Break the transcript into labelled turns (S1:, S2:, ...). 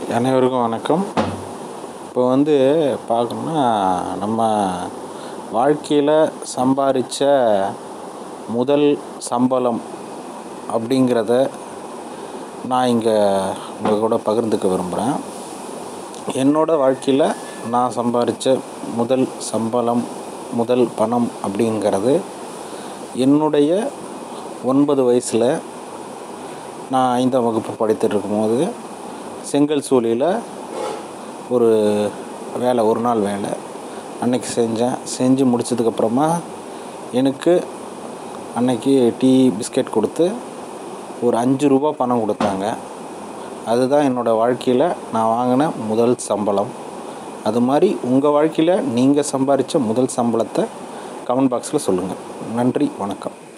S1: அனைவருக்கும் வணக்கம் இப்போ வந்து பார்க்கணுன்னா நம்ம வாழ்க்கையில் சம்பாதிச்ச முதல் சம்பளம் அப்படிங்கிறத நான் இங்கே உங்கள் கூட பகிர்ந்துக்க விரும்புகிறேன் என்னோடய வாழ்க்கையில் நான் சம்பாதிச்ச முதல் சம்பளம் முதல் பணம் அப்படிங்கிறது என்னுடைய ஒன்பது வயசில் நான் ஐந்தாம் வகுப்பு படித்துட்டு இருக்கும்போது செங்கல் சூளையில் ஒரு வேலை ஒரு நாள் வேலை அன்னைக்கு செஞ்சேன் செஞ்சு முடிச்சதுக்கப்புறமா எனக்கு அன்னைக்கு டீ பிஸ்கெட் கொடுத்து ஒரு அஞ்சு ரூபா பணம் கொடுத்தாங்க அதுதான் என்னோடய வாழ்க்கையில் நான் வாங்கின முதல் சம்பளம் அது மாதிரி உங்கள் வாழ்க்கையில் நீங்கள் சம்பாதிச்ச முதல் சம்பளத்தை கமெண்ட் பாக்ஸில் சொல்லுங்கள் நன்றி வணக்கம்